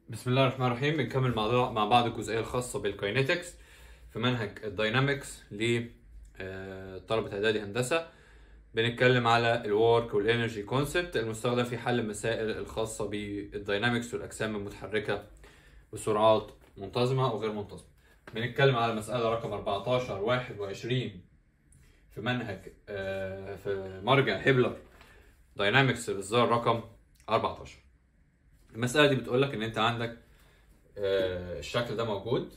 بسم الله الرحمن الرحيم بنكمل مع مع بعض الجزئيه الخاصه بالكاينetics في منهج الداينامكس لطلبه اعدادي هندسه بنتكلم على الورك والانرجي كونسبت المستخدم في حل المسائل الخاصه بالداينامكس والاجسام المتحركه بسرعات منتظمه او غير منتظمه بنتكلم على مساله رقم 14 21 في منهج آه، في مرجع هيبلر داينامكس الاصدار رقم 14 المسألة دي بتقول لك إن أنت عندك آه، الشكل ده موجود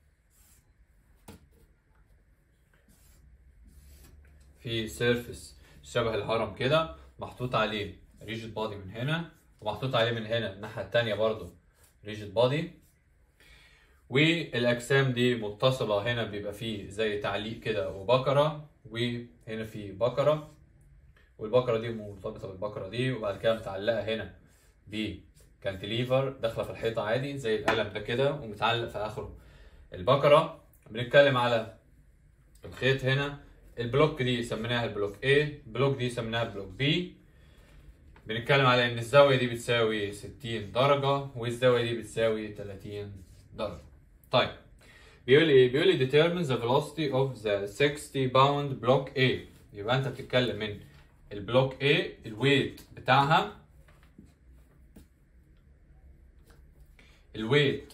في سيرفيس شبه الهرم كده محطوط عليه ريجيد بادي من هنا ومحطوط عليه من هنا الناحية التانية برضو ريجيد بادي والأجسام دي متصلة هنا بيبقى فيه زي تعليق كده وبكرة وهنا في بكرة والبكرة دي مرتبطة بالبكرة دي وبعد كده متعلقة هنا ب كانتليفر داخله في الحيطه عادي زي القلم ده كده ومتعلق في اخره البكره بنتكلم على الخيط هنا البلوك دي سميناها البلوك A البلوك دي سميناها البلوك B بنتكلم على ان الزاويه دي بتساوي 60 درجه والزاويه دي بتساوي 30 درجه طيب بيقول لي ايه بيقول لي determine the velocity of the 60 pound block A يبقى انت بتتكلم من البلوك A الويت بتاعها الويت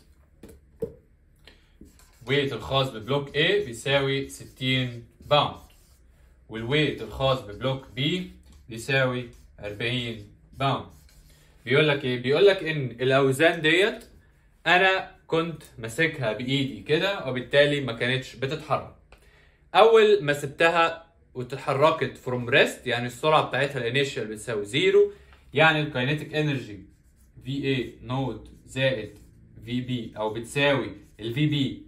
ويت الخاص ببلوك A بيساوي 60 باوند والويت الخاص ببلوك B بيساوي 40 باوند بيقول لك ايه بيقول لك ان الاوزان ديت انا كنت ماسكها بايدي كده وبالتالي ما كانتش بتتحرك اول ما سبتها وتحركت فروم ريست يعني السرعه بتاعتها الانيشال بتساوي زيرو يعني الكاينيتيك انرجي في اي نود زائد في بي او بتساوي الفي بي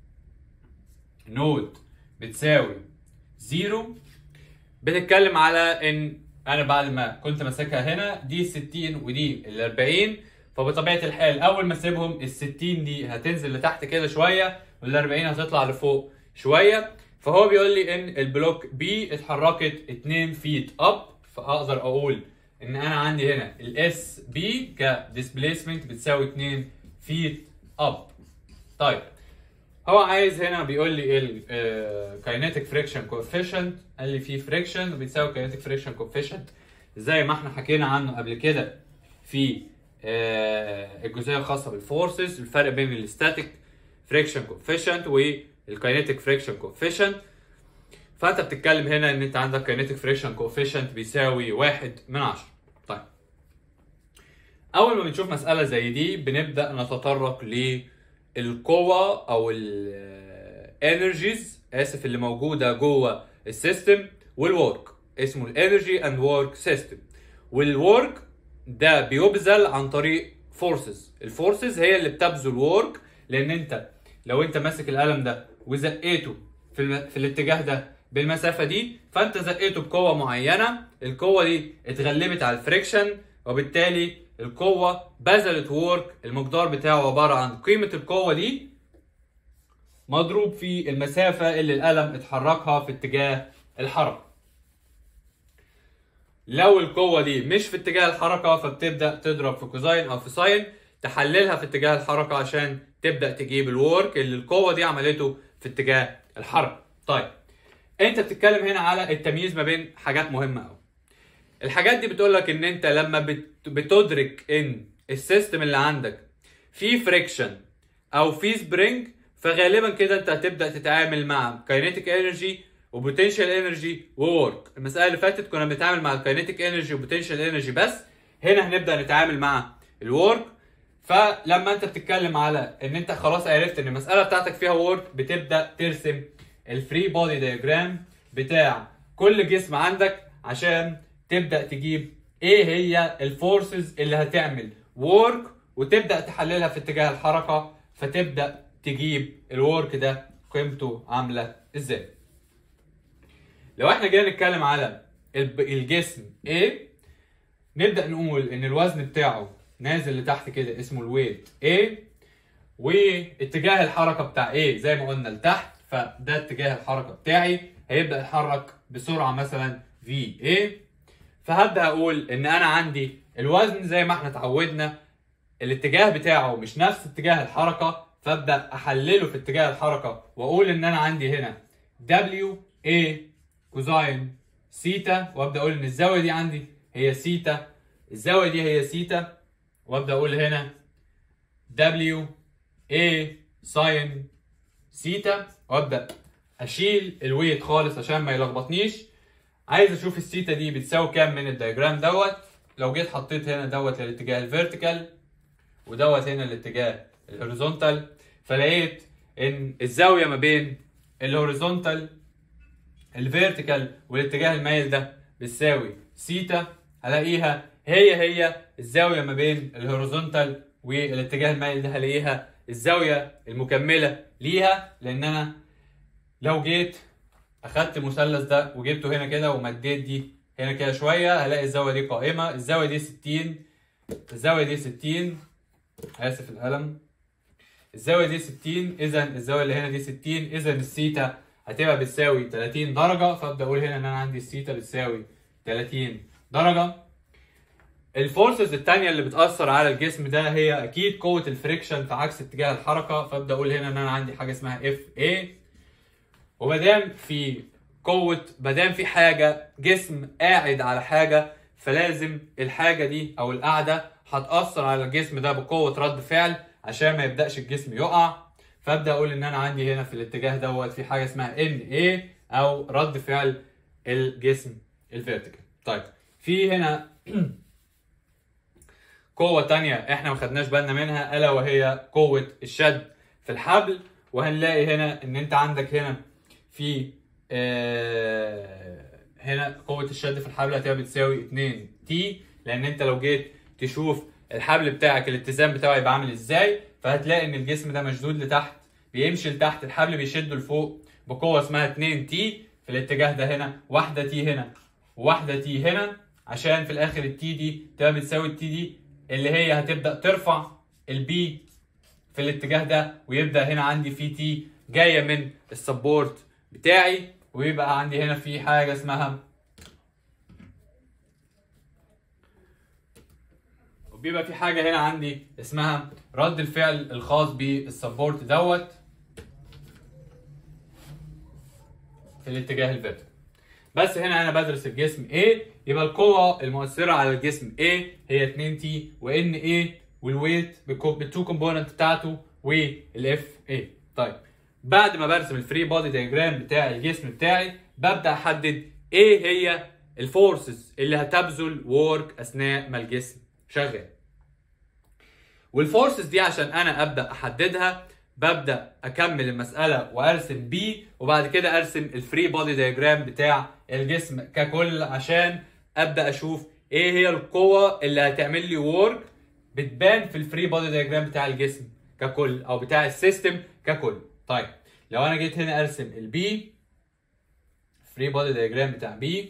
نود بتساوي زيرو بنتكلم على ان انا بعد ما كنت ماسكها هنا دي 60 ودي ال 40 فبطبيعه الحال اول ما اسيبهم ال 60 دي هتنزل لتحت كده شويه وال 40 هتطلع لفوق شويه فهو بيقول لي ان البلوك بي اتحركت 2 فيت اب فاقدر اقول ان انا عندي هنا الاس بي كديسبيسمنت بتساوي 2 فيت اب طيب هو عايز هنا بيقول لي الكاينيتيك فريكشن كوفيشنت قال لي في فريكشن بيساوي كاينيتيك فريكشن كوفيشنت زي ما احنا حكينا عنه قبل كده في آه، الجزئيه الخاصه بالفورسز الفرق بين الستاتيك فريكشن كوفيشنت والكاينيتيك فريكشن كوفيشنت فانت بتتكلم هنا ان انت عندك كاينيتيك فريكشن كوفيشنت بيساوي واحد من عشرة طيب اول ما بنشوف مساله زي دي بنبدا نتطرق للقوة او الانرجيز اسف اللي موجوده جوه السيستم والورك اسمه الانرجي اند ورك سيستم والورك ده بيبذل عن طريق فورسز الفورسز هي اللي بتبذل ورك لان انت لو انت ماسك القلم ده وزقيته في, الم... في الاتجاه ده بالمسافه دي فانت زقيته بقوه معينه القوه دي اتغلبت على الفريكشن وبالتالي القوه بذلت وورك المقدار بتاعه عباره عن قيمه القوه دي مضروب في المسافه اللي القلم اتحركها في اتجاه الحركه لو القوة دي مش في اتجاه الحركة فبتبدأ تضرب في كوزاين أو في ساين تحللها في اتجاه الحركة عشان تبدأ تجيب الورك اللي القوة دي عملته في اتجاه الحركة. طيب انت بتتكلم هنا على التمييز ما بين حاجات مهمة قوي. الحاجات دي بتقول لك ان انت لما بت- بتدرك ان السيستم اللي عندك فيه فريكشن او فيه سبرينج فغالبا كده انت هتبدا تتعامل مع كاينيتيك انرجي وبوتنشال انرجي وورك المساله اللي فاتت كنا بنتعامل مع الكاينيتيك انرجي وبوتنشال انرجي بس هنا هنبدا نتعامل مع الورك فلما انت بتتكلم على ان انت خلاص عرفت ان المساله بتاعتك فيها وورك بتبدا ترسم الفري بودي دياجرام بتاع كل جسم عندك عشان تبدا تجيب ايه هي الفورسز اللي هتعمل وورك وتبدا تحللها في اتجاه الحركه فتبدا تجيب الورك ده قيمته عامله ازاي لو احنا جينا نتكلم على الب- الجسم A نبدا نقول ان الوزن بتاعه نازل لتحت كده اسمه الويت A واتجاه الحركه بتاع A زي ما قلنا لتحت فده اتجاه الحركه بتاعي هيبدا يتحرك بسرعه مثلا VA فهبدا اقول ان انا عندي الوزن زي ما احنا اتعودنا الاتجاه بتاعه مش نفس اتجاه الحركه فابدا احلله في اتجاه الحركه واقول ان انا عندي هنا W A كوزاين سيتا وابدا اقول ان الزاويه دي عندي هي سيتا الزاويه دي هي سيتا وابدا اقول هنا W A ساين سيتا وابدا اشيل الويت خالص عشان ما يلخبطنيش عايز اشوف السيتا دي بتساوي كام من الدياجرام دوت لو جيت حطيت هنا دوت للاتجاه الفيرتيكال ودوت هنا الاتجاه الهوريزونتال فلقيت ان الزاويه ما بين الهوريزونتال الفيرتيكال والاتجاه المايل ده بتساوي سيتا هلاقيها هي هي الزاويه ما بين الهوريزونتال والاتجاه المايل ده هلاقيها الزاويه المكمله ليها لان انا لو جيت اخدت المثلث ده وجبته هنا كده ومديت دي هنا كده شويه هلاقي الزاويه دي قائمه الزاويه دي 60 الزاويه دي 60 اسف القلم الزاويه دي 60 اذا الزاويه اللي هنا دي 60 اذا الثيتا هتبقى بتساوي 30 درجه فابدا اقول هنا ان انا عندي الثيتا بتساوي 30 درجه الفورسز الثانيه اللي بتاثر على الجسم ده هي اكيد قوه الفريكشن في عكس اتجاه الحركه فابدا اقول هنا ان انا عندي حاجه اسمها اف اي وما دام في قوه ما دام في حاجه جسم قاعد على حاجه فلازم الحاجه دي او القاعده هتاثر على الجسم ده بقوه رد فعل عشان ما يبداش الجسم يقع فابدا اقول ان انا عندي هنا في الاتجاه دوت في حاجه اسمها ان اي او رد فعل الجسم الفيرتيكال طيب في هنا قوة تانية احنا ما خدناش بالنا منها الا وهي قوة الشد في الحبل وهنلاقي هنا ان انت عندك هنا في آه هنا قوة الشد في الحبل هتبقى بتساوي 2 تي لان انت لو جيت تشوف الحبل بتاعك الاتزان بتاعه يبقى عامل ازاي فهتلاقي ان الجسم ده مشدود لتحت بيمشي لتحت الحبل بيشده لفوق بقوة اسمها 2 تي في الاتجاه ده هنا واحدة تي هنا وواحدة تي هنا عشان في الاخر التي دي تبقى بتساوي التي دي اللي هي هتبدا ترفع البي في الاتجاه ده ويبدا هنا عندي في تي جايه من السبورت بتاعي ويبقى عندي هنا في حاجه اسمها وبيبقى في حاجه هنا عندي اسمها رد الفعل الخاص بالسبورت دوت في الاتجاه الفيرتيكال بس هنا انا بدرس الجسم A يبقى القوة المؤثرة على الجسم A هي 2 T و N A والويت بالتو كومبوننت بتاعته والاف A طيب بعد ما برسم الفري بودي دايجرام بتاع الجسم بتاعي ببدا احدد ايه هي الفورسز اللي هتبذل وورك اثناء ما الجسم شغال والفورسز دي عشان انا ابدا احددها ببدا اكمل المساله وارسم بي وبعد كده ارسم الفري بودي دايجرام بتاع الجسم ككل عشان ابدا اشوف ايه هي القوه اللي هتعمل لي وورك بتبان في الفري بودي دايجرام بتاع الجسم ككل او بتاع السيستم ككل طيب لو انا جيت هنا ارسم البي فري بودي دايجرام بتاع بي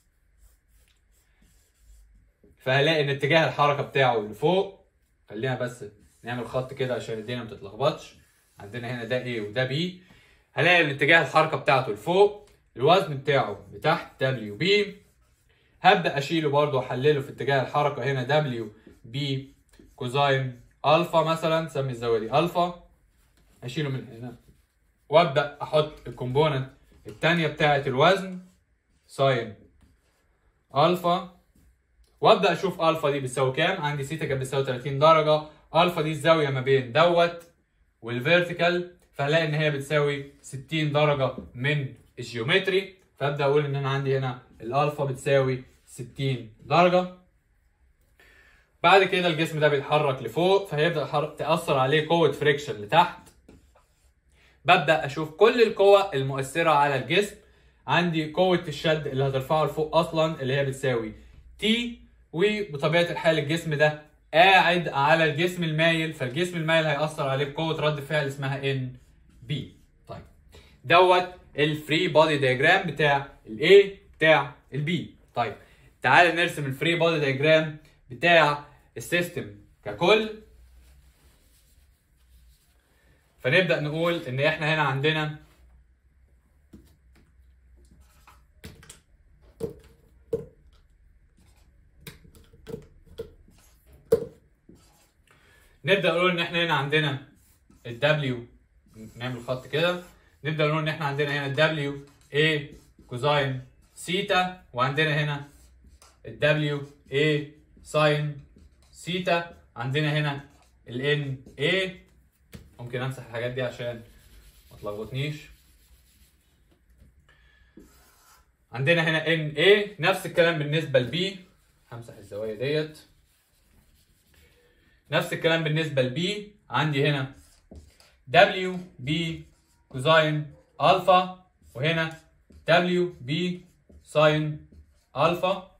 فهلاقي ان اتجاه الحركه بتاعه لفوق خلينا بس نعمل خط كده عشان الدنيا ما تتلخبطش عندنا هنا ده A وده B هلاقي ان اتجاه الحركه بتاعته لفوق الوزن بتاعه لتحت W B هبدا اشيله برضه واحلله في اتجاه الحركه هنا W B كوزاين الفا مثلا سمي الزاويه دي الفا اشيله من هنا وابدا احط الكومبوننت الثانيه بتاعه الوزن ساين الفا وابدا اشوف الفا دي بتساوي كام عندي سيتا كانت بتساوي 30 درجه الفا دي الزاويه ما بين دوت والفيرتيكال فهلاقي ان هي بتساوي 60 درجه من الجيومتري فابدا اقول ان انا عندي هنا الالفا بتساوي 60 درجه بعد كده الجسم ده بيتحرك لفوق فهيبدا يحرك- تاثر عليه قوه فريكشن لتحت ببدا اشوف كل القوى المؤثره على الجسم عندي قوه الشد اللي هترفعه لفوق اصلا اللي هي بتساوي تي وبطبيعه الحال الجسم ده قاعد على الجسم المايل فالجسم المايل هيأثر عليه بقوه رد فعل اسمها ان بي طيب دوت الفري بودي دايجرام بتاع الاي بتاع البي طيب تعال نرسم الفري بودي دايجرام بتاع السيستم ككل فنبدا نقول ان احنا هنا عندنا نبدا نقول ان احنا هنا عندنا الدبليو نعمل خط كده نبدا نقول ان احنا عندنا هنا الدبليو اي كوزاين سيتا وعندنا هنا الدبليو اي ساين سيتا عندنا هنا الان اي ممكن امسح الحاجات دي عشان ما تلخبطنيش عندنا هنا ان اي نفس الكلام بالنسبه لبي همسح الزوايا ديت نفس الكلام بالنسبه لبي عندي هنا دبليو بي كوزاين الفا وهنا دبليو بي ساين الفا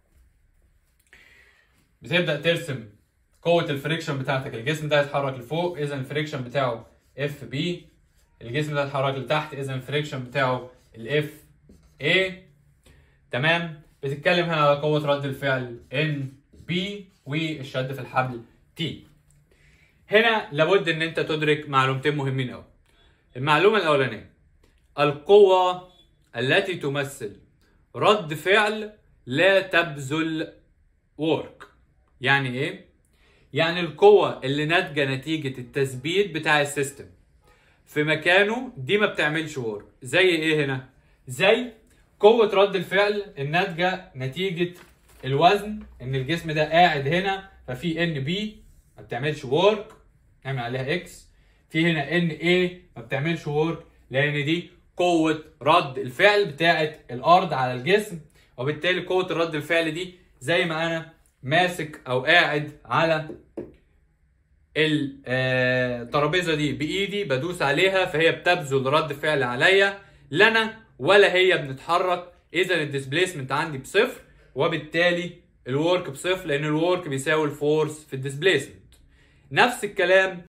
بتبدا ترسم قوه الفريكشن بتاعتك الجسم ده يتحرك لفوق اذا الفريكشن بتاعه اف بي الجسم ده يتحرك لتحت اذا الفريكشن بتاعه الاف اي تمام بتتكلم هنا على قوه رد الفعل ان بي والشد في الحبل تي هنا لابد ان انت تدرك معلومتين مهمين قوي المعلومه الاولانيه القوه التي تمثل رد فعل لا تبذل work يعني ايه يعني القوة اللي ناتجة نتيجة التثبيت بتاع السيستم في مكانه دي ما بتعملش ورك زي ايه هنا زي قوة رد الفعل الناتجة نتيجة الوزن ان الجسم ده قاعد هنا ففي ان بي ما بتعملش ورك نعمل عليها اكس في هنا ان اي ما بتعملش ورك لان دي قوة رد الفعل بتاعة الارض على الجسم وبالتالي قوة رد الفعل دي زي ما انا ماسك او قاعد على الترابيزه دي بايدي بدوس عليها فهي بتبذل رد فعل عليا لا انا ولا هي بنتحرك اذا الديسبيسمنت عندي بصفر وبالتالي الورك بصفر لان الورك بيساوي الفورس في الديسبيسمنت نفس الكلام